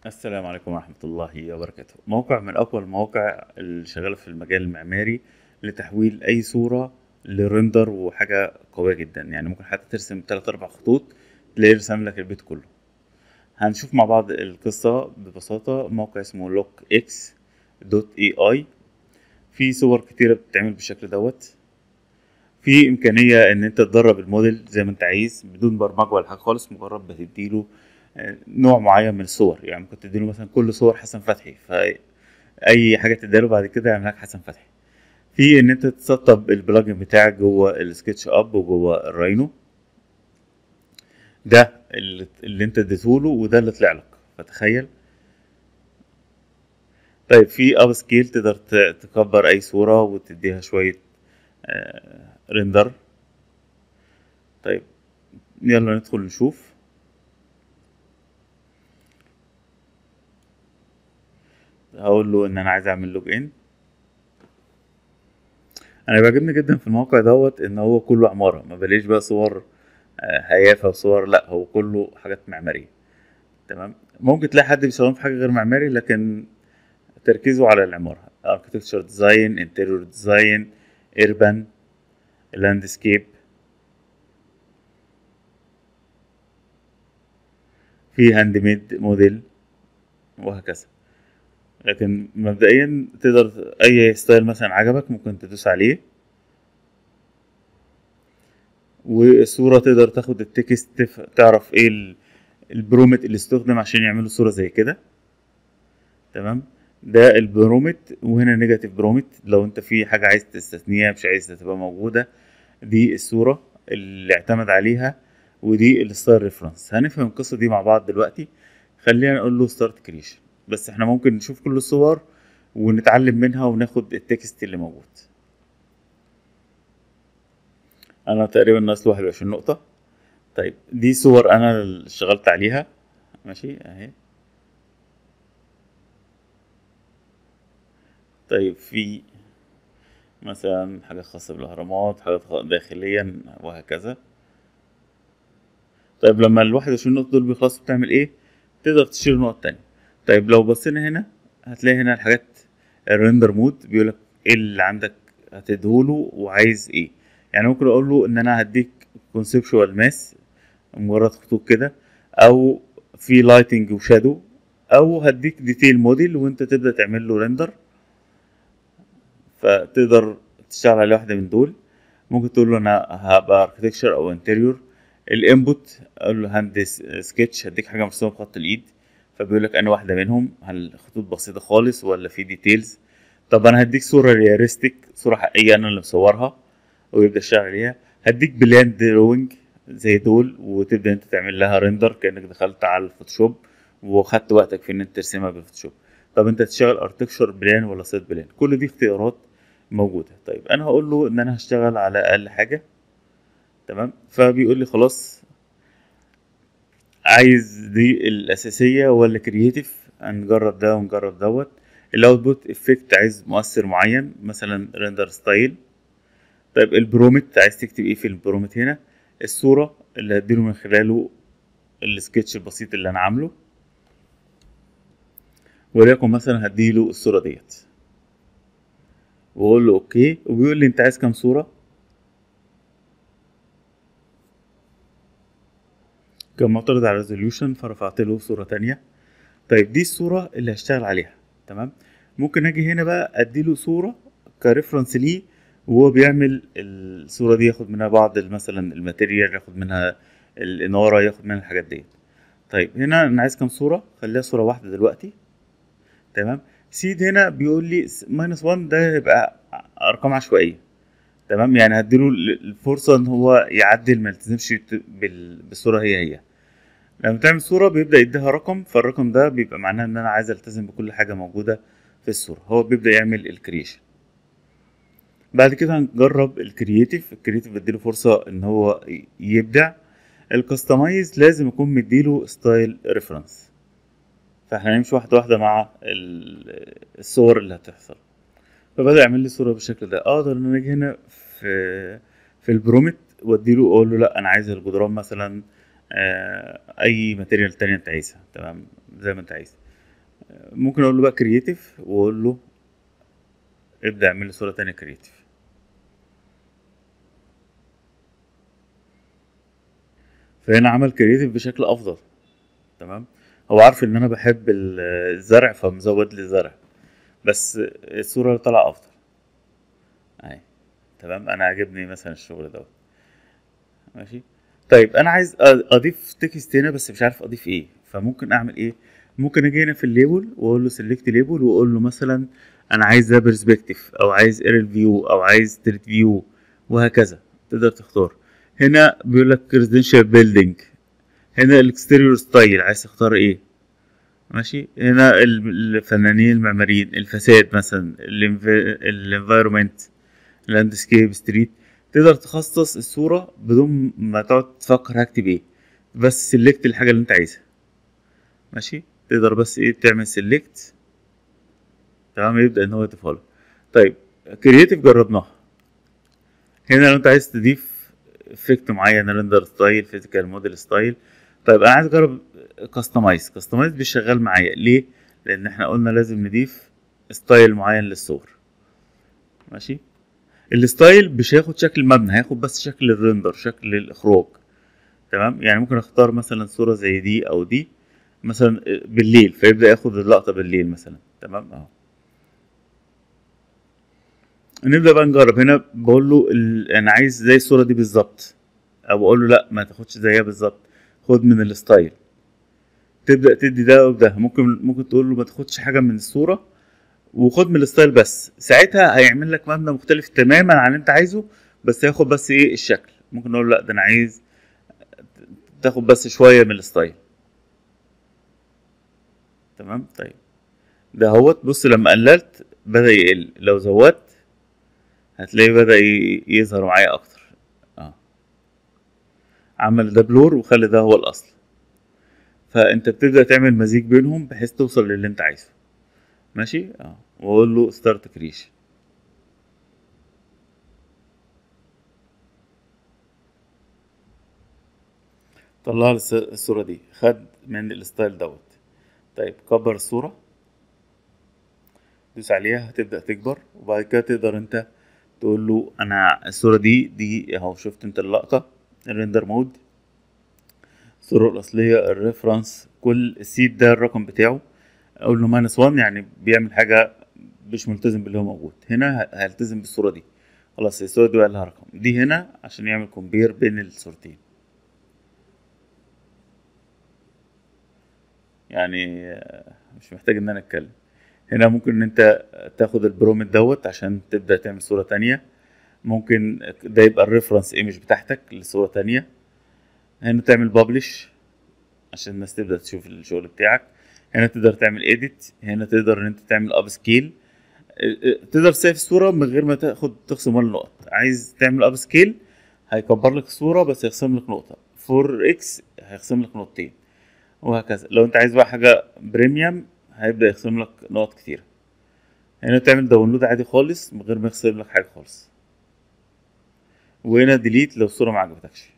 السلام عليكم ورحمة الله وبركاته موقع من أقوى المواقع اللي شغالة في المجال المعماري لتحويل أي صورة لرندر وحاجة قوية جدا يعني ممكن حتى ترسم تلات أربع خطوط تلاقيه رسم لك البيت كله هنشوف مع بعض القصة ببساطة موقع اسمه لوك اكس دوت اي اي في صور كتيرة بتتعمل بالشكل دوت في إمكانية إن أنت تدرب الموديل زي ما أنت عايز بدون برمجة ولا حاجة خالص مجرد بتديله نوع معين من الصور يعني ممكن تديله مثلا كل صور حسن فتحي فأي حاجة تديله بعد كده يعمل لك حسن فتحي في إن أنت تسطب البلجن بتاعك جوه السكتش أب وجوه الراينو ده اللي, اللي أنت اديتهوله وده اللي طلع لك فتخيل طيب في اب سكيل تقدر تكبر اي صورة وتديها شوية ريندر طيب يلا ندخل نشوف هقول له ان انا عايز اعمل لوج ان انا بيعجبني جدا في الموقع دوت ان هو كله عمارة ما بلاقيش بقى صور هيافة وصور لا هو كله حاجات معمارية تمام ممكن تلاقي حد بيستخدم في حاجة غير معماري لكن تركيزه على العمارة architecture design interior design urban landscape في هاند ميد موديل وهكذا لكن مبدئيا تقدر اي ستايل مثلا عجبك ممكن تدوس عليه والصورة تقدر تاخد التكست تعرف ايه البرومت اللي استخدم عشان يعملوا صورة زي كده تمام ده البرومت وهنا نيجاتيف برومت لو انت في حاجة عايز تستثنيها مش عايز تبقى موجودة دي الصورة اللي اعتمد عليها ودي الستايل ريفرنس هنفهم القصة دي مع بعض دلوقتي خلينا نقول له ستارت كريشن بس احنا ممكن نشوف كل الصور ونتعلم منها وناخد التكست اللي موجود انا تقريبا ناقص واحد وعشرين نقطة طيب دي صور انا اللي اشتغلت عليها ماشي اهي طيب في مثلا حاجة خاصة بالأهرامات حاجات داخليا وهكذا طيب لما الواحد وعشرين نقطة دول بيخلصوا بتعمل ايه تقدر تشيل نقط تانية طيب لو بصينا هنا هتلاقي هنا الحاجات الريندر مود بيقولك ايه اللي عندك هتديهوله وعايز ايه يعني ممكن اقول له ان انا هديك كونسبشوال ماس مجرد خطوط كده او في لايتنج وشادو او هديك ديتيل موديل وانت تبدا تعمل له ريندر فتقدر تشتغل على واحده من دول ممكن تقول له انا هبقى اركتكشر او انتريور الانبوت اقول له هندس سكتش هديك حاجه مرسومه بخط الايد فبيقول لك انا واحده منهم هل خطوط بسيطه خالص ولا في ديتيلز طب انا هديك صوره رياليستيك صوره حقيقيه انا اللي مصورها ويبدا يشتغل عليها هديك بلان دروينج زي دول وتبدا انت تعمل لها ريندر كانك دخلت على الفوتوشوب وخدت وقتك في ان انت ترسمها بالفوتوشوب طب انت تشتغل ارتكشر بلان ولا سيت بلان كل دي اختيارات موجوده طيب انا هقول له ان انا هشتغل على اقل حاجه تمام فبيقول لي خلاص عايز دي الاساسيه ولا كرييتيف هنجرب ده ونجرب دوت الاوتبوت افكت عايز مؤثر معين مثلا ريندر ستايل طيب البرومت عايز تكتب ايه في البرومت هنا الصوره اللي هديله من خلاله السكتش البسيط اللي انا عامله وليكن مثلا هديله الصوره ديت واقول له اوكي وبيقول لي انت عايز كام صوره كان معترض على الريزوليوشن فرفعت له صورة تانية طيب دي الصورة اللي هشتغل عليها تمام ممكن اجي هنا بقى اديله صورة كريفرنس ليه وهو بيعمل الصورة دي ياخد منها بعض مثلا الماتيريال ياخد منها الإنارة ياخد منها الحاجات دي طيب هنا أنا عايز كام صورة خليها صورة واحدة دلوقتي تمام سيد هنا بيقول لي ماينس 1 ده هيبقى أرقام عشوائية تمام يعني هديله الفرصة إن هو يعدل ما يلتزمش بالصورة هي هي لما تعمل صورة بيبدأ يديها رقم فالرقم ده بيبقى معناه إن أنا عايز ألتزم بكل حاجة موجودة في الصورة هو بيبدأ يعمل الكرييشن بعد كده هنجرب الكرييتيف الكرييتيف بديله فرصة ان هو يبدع الكستمايز لازم اكون مديله ستايل ريفرنس فاحنا هنمشي واحدة واحدة مع الصور اللي هتحصل فبدأ يعمل لي صورة بالشكل ده اقدر ان انا اجي هنا في في البرومت واديله اقول له لا انا عايز الجدران مثلا اي ماتيريال تانية انت عايزها تمام زي ما انت عايز ممكن اقول له بقى كرييتيف واقول له ابدا اعمل لي صوره تانية كرييتيف فهنا عمل كرييتيف بشكل افضل تمام هو عارف ان انا بحب ال- الزرع فمزود لي زرع بس الصوره طالعه افضل اهي تمام انا عاجبني مثلا الشغل دوت ماشي طيب انا عايز أ- اضيف تكست هنا بس مش عارف اضيف ايه فممكن اعمل ايه ممكن اجي هنا في الليبل واقول له سيلكت ليبل واقول له مثلا انا عايز ده برسبكتيف او عايز ايرل فيو او عايز ستريت فيو وهكذا تقدر تختار هنا بيقول لك ريزيدنشال بيلدينج هنا الاكستيريور ستايل عايز تختار ايه ماشي هنا ال- الفنانين المعماريين الفساد مثلا الانفايرمنت لاندسكيب ستريت تقدر تخصص الصورة بدون ما تقعد تفكر هكتب ايه بس سيلكت الحاجة اللي انت عايزها ماشي تقدر بس ايه تعمل سيلكت تمام يبدأ ان هو يضيفها لك طيب كرييتيف جربناها هنا لو انت عايز تضيف افكت معين ريندر ستايل فيزيكال موديل ستايل طيب انا عايز اجرب كاستمايز كاستمايز مش شغال معايا ليه لان احنا قلنا لازم نضيف ستايل معين للصور ماشي الستايل مش هياخد شكل المبنى هياخد بس شكل الريندر شكل الاخراج تمام يعني ممكن اختار مثلا صورة زي دي او دي مثلا بالليل فيبدأ ياخد اللقطة بالليل مثلا تمام اهو نبدأ بقى نجرب هنا بقول له ال... انا عايز زي الصورة دي بالظبط او بقول له لا ما تاخدش زيها بالظبط خد من الستايل تبدأ تدي ده وده ممكن ممكن تقول له ما تاخدش حاجة من الصورة وخد من الستايل بس ساعتها هيعمل لك مبنى مختلف تماما عن اللي انت عايزه بس هياخد بس ايه الشكل ممكن نقول لا ده انا عايز تاخد بس شويه من الستايل تمام طيب ده هوت بص لما قللت بدا يقل لو زودت هتلاقيه بدا ي- يظهر معايا اكتر اه عمل ده بلور وخلي ده هو الاصل فانت بتبدا تعمل مزيج بينهم بحيث توصل للي انت عايزه ماشي اه واقول له ستارت كريشن طلع لي الس- الصورة دي خد من الستايل دوت طيب كبر الصورة دوس عليها هتبدأ تكبر وبعد كده تقدر انت تقول له انا الصورة دي دي اهو شفت انت اللقطة الريندر مود الصورة الأصلية الريفرنس كل السيت ده الرقم بتاعه اقول له ماينس 1 يعني بيعمل حاجة مش ملتزم باللي هو موجود هنا ه- هلتزم بالصورة دي خلاص الصورة دي بقى لها رقم دي هنا عشان يعمل كومبير بين الصورتين يعني آه، مش محتاج ان انا اتكلم هنا ممكن ان انت تاخد البرومت دوت عشان تبدأ تعمل صورة تانية ممكن ده يبقى الريفرنس ايمج بتاعتك لصورة تانية هنا تعمل بابلش عشان الناس تبدأ تشوف الشغل بتاعك هنا تقدر تعمل edit هنا تقدر ان انت تعمل اب سكيل تقدر تسيف الصورة من غير ما تاخد تخصم ولا نقط عايز تعمل اب سكيل هيكبر لك الصورة بس هيخصم لك نقطة فور اكس هيخصم لك نقطتين وهكذا لو انت عايز بقى حاجة بريميوم هيبدأ يخصم لك نقط كتيرة هنا تعمل داونلود عادي خالص من غير ما يخصم لك حاجة خالص وهنا ديليت لو الصورة ما عجبتكش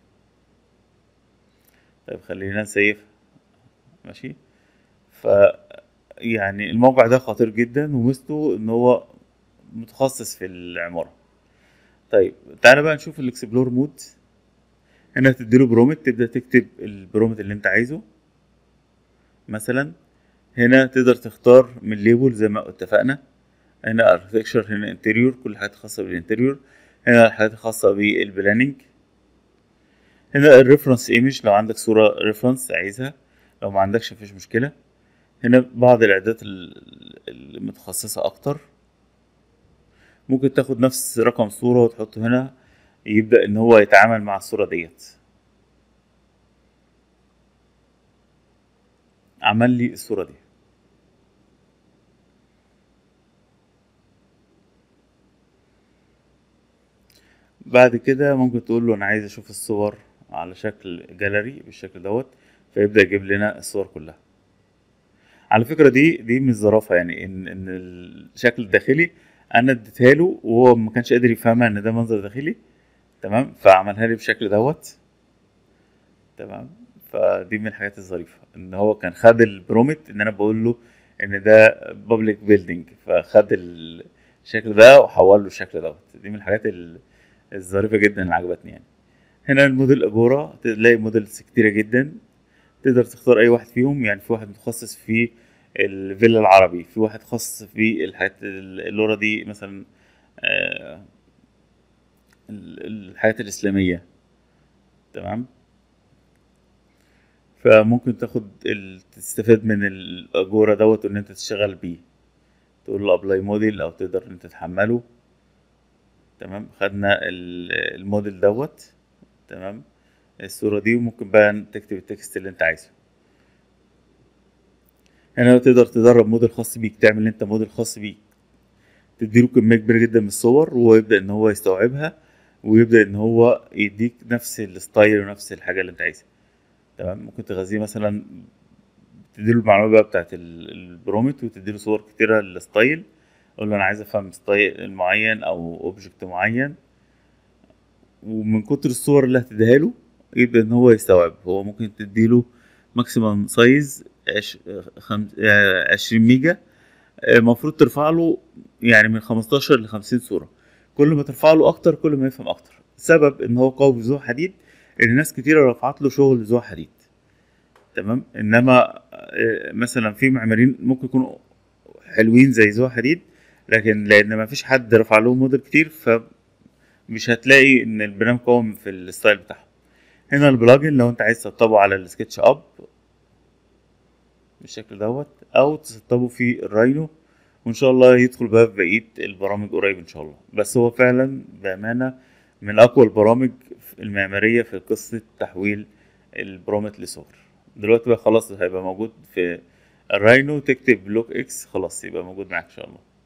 طيب خلينا نسيف ماشي ف يعني الموقع ده خطير جدا وميزته ان هو متخصص في العمارة طيب تعالى بقى نشوف الاكسبلور مود هنا تديله برومت تبدأ تكتب البرومت اللي انت عايزه مثلا هنا تقدر تختار من ليبل زي ما اتفقنا هنا اركتكشر هنا انتريور كل حاجات خاصة بالانتريور هنا الحاجات الخاصة بالبلاننج هنا الريفرنس ايمج لو عندك صورة ريفرنس عايزها لو ما عندكش مفيش مشكلة هنا بعض الاعدادات ال- المتخصصة اكتر ممكن تاخد نفس رقم صورة وتحطه هنا يبدأ ان هو يتعامل مع الصورة ديت عمل لي الصورة دي بعد كده ممكن تقول له انا عايز اشوف الصور على شكل جاليري بالشكل دوت فيبدأ يجيب لنا الصور كلها على فكرة دي دي مش ظرافة يعني ان ان الشكل الداخلي انا اديتها له وهو ما كانش قادر يفهمها ان ده منظر داخلي تمام فعملها لي بالشكل دوت تمام فدي من الحاجات الظريفة ان هو كان خد البرومت ان انا بقول له ان ده بابليك بيلدينج فخد الشكل ده وحول له الشكل دوت دي من الحاجات ال- الظريفه جدا اللي عجبتني يعني هنا الموديل اجورا تلاقي موديلز كتيره جدا تقدر تختار اي واحد فيهم يعني في واحد متخصص في الفيلا العربي في واحد خاص في الحاجات اللورا دي مثلا آه، ال- الحاجات الإسلامية تمام فممكن تاخد ال... تستفاد من الأجورة دوت إن أنت تشتغل بيه تقول له أبلاي موديل أو تقدر إن أنت تحمله تمام خدنا ال- الموديل دوت تمام الصورة دي وممكن بقى تكتب التكست اللي أنت عايزه هنا تقدر تدرب موديل خاص بيك تعمل انت موديل خاص بيك تديله كمية كبيرة جدا من الصور وهو يبدأ ان هو يستوعبها ويبدأ ان هو يديك نفس الستايل ونفس الحاجة اللي انت عايزها تمام ممكن تغذيه مثلا تديله المعلومة بقى بتاعت ال- البرومت وتديله صور كتيرة للستايل قول له انا عايز افهم ستايل معين او اوبجكت معين ومن كتر الصور اللي هتديها له يبدأ ان هو يستوعب هو ممكن تديله ماكسيمم سايز عشرين ميجا المفروض ترفع له يعني من 15 ل 50 صورة كل ما ترفع له اكتر كل ما يفهم اكتر سبب ان هو قوي بذو حديد ان ناس كتيرة رفعت له شغل ذو حديد تمام انما آه، مثلا في معماريين ممكن يكونوا حلوين زي ذو حديد لكن لان ما فيش حد رفع لهم موديل كتير فمش هتلاقي ان البرنامج قوي في الستايل بتاعهم هنا البلاجن لو انت عايز تسطبه على السكتش اب بالشكل دوت او تسطبه في الراينو وان شاء الله يدخل بقى في بقيه البرامج قريب ان شاء الله بس هو فعلا بامانه من اقوى البرامج المعماريه في قصه تحويل البرومت لصور دلوقتي بقى خلاص هيبقى موجود في الراينو تكتب بلوك اكس خلاص يبقى موجود معاك ان شاء الله